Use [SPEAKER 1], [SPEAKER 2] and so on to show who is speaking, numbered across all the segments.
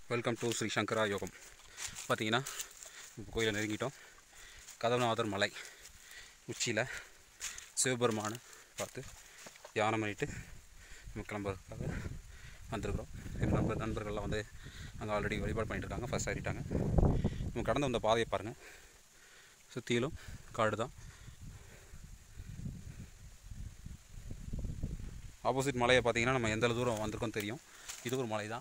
[SPEAKER 1] welcome to Sri சங்கரா யோகம் பார்த்தீங்கன்னா இப்போ கோயிலை நெருங்கிட்டோம் கதவநாதர் மலை உச்சியில் சிவபெருமானை பார்த்து தியானம் பண்ணிட்டு நம்ம கிளம்புறதுக்காக வந்திருக்கிறோம் எங்கள் நண்பர் நண்பர்கள்லாம் வந்து அங்கே ஆல்ரெடி வழிபாடு பண்ணிட்டு இருக்காங்க ஃபஸ்ட் ஏறிட்டாங்க நம்ம கடந்து வந்த பாதையை பாருங்கள் சுற்றிலும் காடு தான் ஆப்போசிட் மலையை பார்த்தீங்கன்னா நம்ம எந்த தூரம் வந்திருக்கோம் தெரியும் இது ஒரு மலை தான்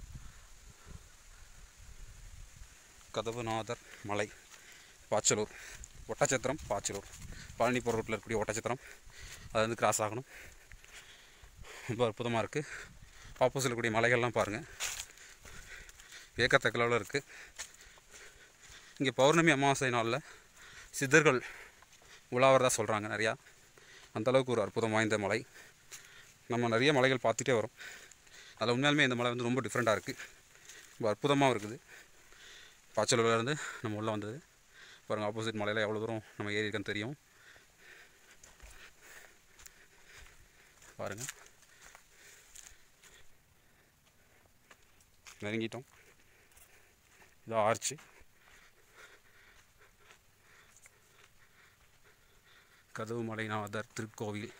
[SPEAKER 1] கதவுநாதர் மலை பாச்சலூர் ஒட்டச்சத்திரம் பாச்சலூர் பழனி போகிற ரூட்டில் இருக்கக்கூடிய ஒட்டச்சத்திரம் அது வந்து கிராஸ் ஆகணும் ரொம்ப அற்புதமாக இருக்குது ஆப்போசிட்டில் இருக்கக்கூடிய மலைகள்லாம் பாருங்கள் ஏக்கத்தக்க அளவில் இருக்குது இங்கே பௌர்ணமி அமாவாசை நாளில் சித்தர்கள் உலாவறதா சொல்கிறாங்க நிறையா அந்தளவுக்கு ஒரு அற்புதம் வாய்ந்த மலை நம்ம நிறைய மலைகள் பார்த்துட்டே வரோம் அதில் உண்மையாலுமே இந்த மலை வந்து ரொம்ப டிஃப்ரெண்ட்டாக இருக்குது ரொம்ப அற்புதமாகவும் இருக்குது பாச்சலூர்லேருந்து நம்ம உள்ளே வந்தது பாருங்கள் ஆப்போசிட் மலையில் எவ்வளோ தூரம் நம்ம ஏறி இருக்கன்னு தெரியும் பாருங்கள் நெருங்கிட்டோம் இது ஆர்ச்சு கதவு மலைநாதர் திருக்கோவில்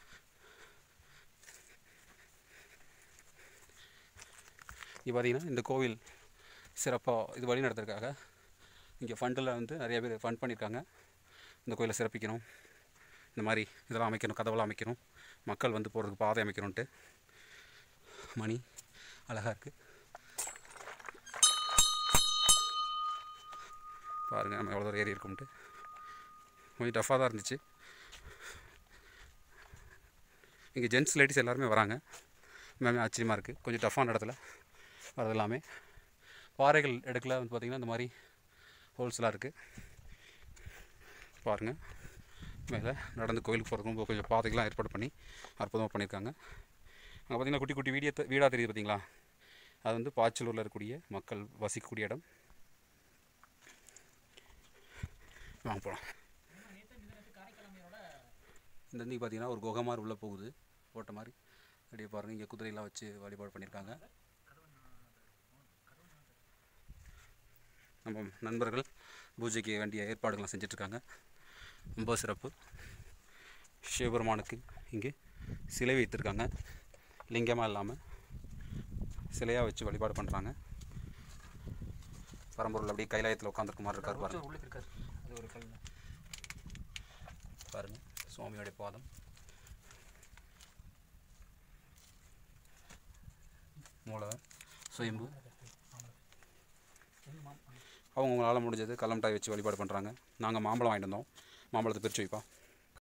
[SPEAKER 1] இது பார்த்திங்கன்னா இந்த கோவில் சிறப்பாக இது வழி நடத்துறதுக்காக இங்கே ஃபண்டில் வந்து நிறைய பேர் ஃபண்ட் பண்ணியிருக்காங்க இந்த கோயிலை சிறப்பிக்கணும் இந்த மாதிரி இதெல்லாம் அமைக்கணும் கதவெல்லாம் அமைக்கணும் மக்கள் வந்து போகிறதுக்கு பாதை அமைக்கணுன்ட்டு மணி அழகாக இருக்குது பாருங்கள் நம்ம எவ்வளோ தூரம் ஏறி இருக்கோம்ட்டு கொஞ்சம் டஃப்பாக தான் இருந்துச்சு இங்கே ஜென்ட்ஸ் லேடிஸ் எல்லாருமே வராங்க எல்லாமே ஆச்சரியமாக இருக்குது கொஞ்சம் டஃப்பான இடத்துல வரது எல்லாமே பாறைகள் இடத்துல வந்து பார்த்திங்கன்னா இந்த மாதிரி ஹோல்ஸ்லாம் இருக்குது பாருங்கள் மேலே நடந்து கோயிலுக்கு போகிறதுக்கு ரொம்ப கொஞ்சம் பாதைகள்லாம் ஏற்பாடு பண்ணி அற்புதமாக பண்ணியிருக்காங்க அங்கே பார்த்திங்கன்னா குட்டி குட்டி வீடியோ வீடாக தெரியுது பார்த்தீங்களா அது வந்து பாச்சலூரில் இருக்கக்கூடிய மக்கள் வசிக்கக்கூடிய இடம் வாங்க போகலாம் இந்த வந்து பார்த்தீங்கன்னா ஒரு குகை மாதிரி உள்ளே போகுது ஓட்ட மாதிரி அப்படியே பாருங்கள் இங்கே குதிரையெல்லாம் வச்சு வழிபாடு பண்ணியிருக்காங்க நம்ம நண்பர்கள் பூஜைக்கு வேண்டிய ஏற்பாடுகள்லாம் செஞ்சிட்ருக்காங்க ரொம்ப சிறப்பு சிவபெருமானுக்கு இங்கே சிலை வைத்திருக்காங்க லிங்கமாக இல்லாமல் சிலையாக வச்சு வழிபாடு பண்ணுறாங்க பரம்பொருள் அப்படியே கைலாயத்தில் உட்காந்துருக்க மாதிரி இருக்கார் பாருங்க
[SPEAKER 2] உள்ளே இருக்காரு அது ஒரு கல்
[SPEAKER 1] பாருங்க சுவாமியோடைய பாதம் மூலவர் சுயம்பு அவங்க அவங்களால முடிஞ்சது கல்லமிட்டாய் வச்சு வழிபாடு பண்ணுறாங்க நாங்கள் மாம்பழம் வாங்கிட்டு வந்தோம் மாம்பழத்தை பிரித்து வைப்போம்